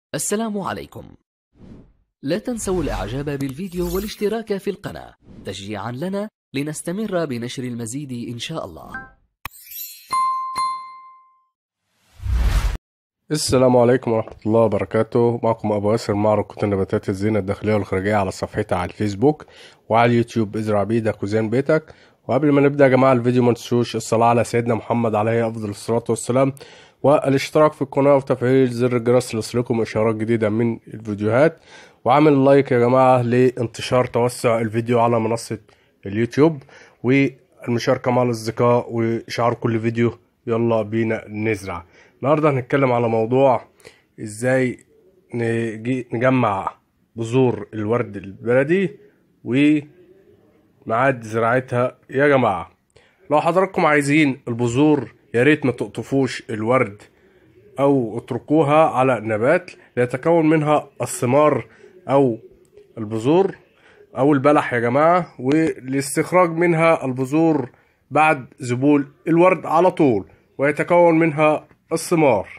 السلام عليكم لا تنسوا الاعجاب بالفيديو والاشتراك في القناة تشجيعا لنا لنستمر بنشر المزيد ان شاء الله السلام عليكم ورحمة الله وبركاته معكم أبو ياسر معرض كتب النباتات الزينة الداخلية والخارجية على صفحتي على الفيسبوك وعلى اليوتيوب ازرع بيدك وزين بيتك وقبل ما نبدأ يا جماعة الفيديو ما تنسوش الصلاة على سيدنا محمد عليه أفضل الصلاة والسلام والاشتراك في القناة وتفعيل زر الجرس ليصلكم إشعارات جديدة من الفيديوهات وعمل لايك يا جماعة لانتشار توسع الفيديو على منصة اليوتيوب والمشاركة مع الأصدقاء وإشعار كل فيديو يلا بينا نزرع النهاردة هنتكلم على موضوع ازاي نجي نجمع بذور الورد البلدي وميعاد زراعتها يا جماعة لو حضراتكم عايزين البذور يا ريت ما تقطفوش الورد او اتركوها على نبات ليتكون منها الثمار او البذور او البلح يا جماعة والاستخراج منها البذور بعد ذبول الورد على طول ويتكون منها الثمار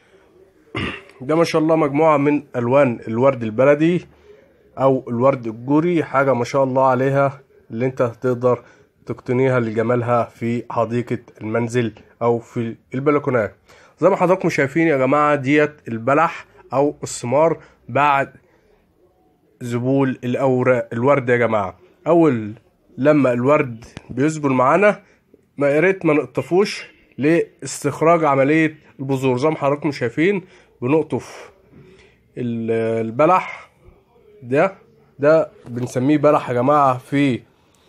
ده ما شاء الله مجموعة من ألوان الورد البلدي أو الورد الجوري حاجة ما شاء الله عليها اللي انت تقدر تقتنيها لجمالها في حديقة المنزل أو في البلكونات زي ما حضراتكم شايفين يا جماعة ديت البلح أو الثمار بعد ذبول الأوراق الورد يا جماعة أول لما الورد بيذبل معانا ما يا ريت ما نقطفوش لاستخراج عملية البذور زي ما حضراتكم شايفين بنقطف البلح ده ده بنسميه بلح يا جماعة في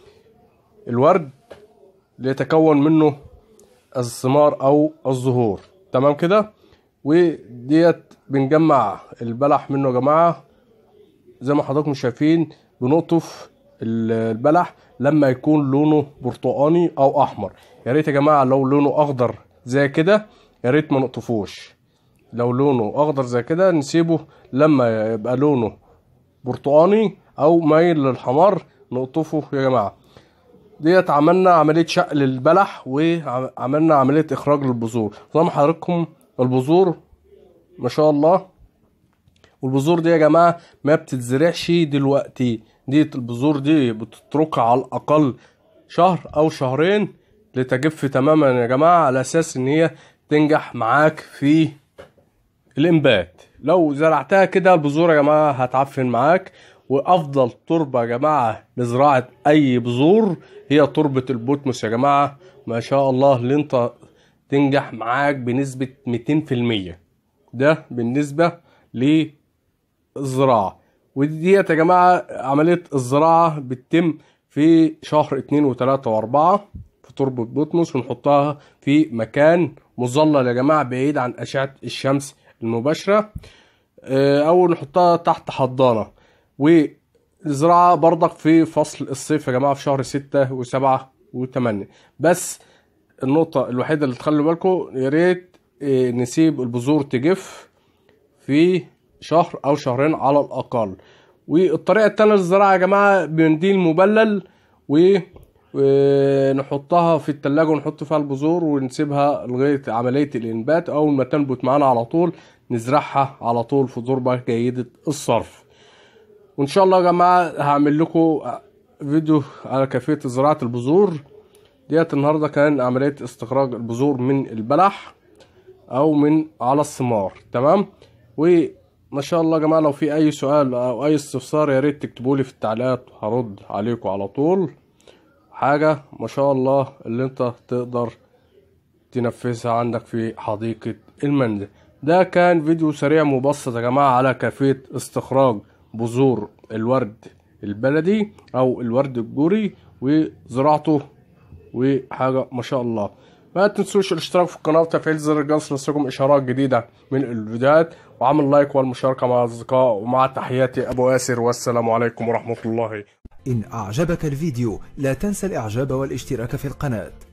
الورد ليتكون منه الثمار أو الزهور تمام كده وديت بنجمع البلح منه يا جماعة زي ما حضراتكم شايفين بنقطف البلح لما يكون لونه برتقاني او احمر يا ريت يا جماعه لو لونه اخضر زي كده يا ريت ما نقطفوش لو لونه اخضر زي كده نسيبه لما يبقى لونه برتقاني او مايل للحمار نقطفه يا جماعه ديت عملنا عمليه شق للبلح وعملنا عمليه اخراج للبذور زي ما حضراتكم البذور ما شاء الله والبذور دي يا جماعه ما بتتزرعش دلوقتي دي البذور دي بتتركها على الاقل شهر او شهرين لتجف تماما يا جماعه على اساس ان هي تنجح معاك في الانبات لو زرعتها كده البذور يا جماعه هتعفن معاك وافضل تربه يا جماعه لزراعه اي بذور هي تربه البوتموس يا جماعه ما شاء الله اللي انت تنجح معاك بنسبه 200% ده بالنسبه للزراعه وديت يا جماعة عملية الزراعة بتتم في شهر اتنين وتلاتة واربعة في تربة بوتموس ونحطها في مكان مظلل يا جماعة بعيد عن أشعة الشمس المباشرة أو نحطها تحت حضانة والزراعة برضك في فصل الصيف يا جماعة في شهر ستة وسبعة وثمانية بس النقطة الوحيدة اللي تخلوا بالكم يا ريت نسيب البذور تجف في شهر او شهرين على الاقل والطريقه التانية للزراعه يا جماعه بمنديل مبلل و ونحطها في التلاجة ونحط فيها البذور ونسيبها لغاية عملية الإنبات أول ما تنبت معانا على طول نزرعها على طول في تربة جيدة الصرف وإن شاء الله يا جماعة هعمل لكم فيديو على كيفية زراعة البذور ديت النهاردة كان عملية استخراج البذور من البلح أو من على الثمار تمام و ما شاء الله يا جماعه لو في اي سؤال او اي استفسار يا ريت تكتبوا لي في التعليقات هرد عليكم على طول حاجه ما شاء الله اللي انت تقدر تنفذها عندك في حديقه المنزل ده كان فيديو سريع مبسط يا جماعه على كيفيه استخراج بذور الورد البلدي او الورد الجوري وزراعته وحاجه ما شاء الله ما تنسوش الاشتراك في القناة وتفعيل زر الجرس لتصلكم إشعارات جديدة من الفيديوهات وعمل لايك والمشاركة مع الأصدقاء ومع تحياتي أبو ياسر والسلام عليكم ورحمة الله إن أعجبك الفيديو لا تنسى الإعجاب والاشتراك في القناة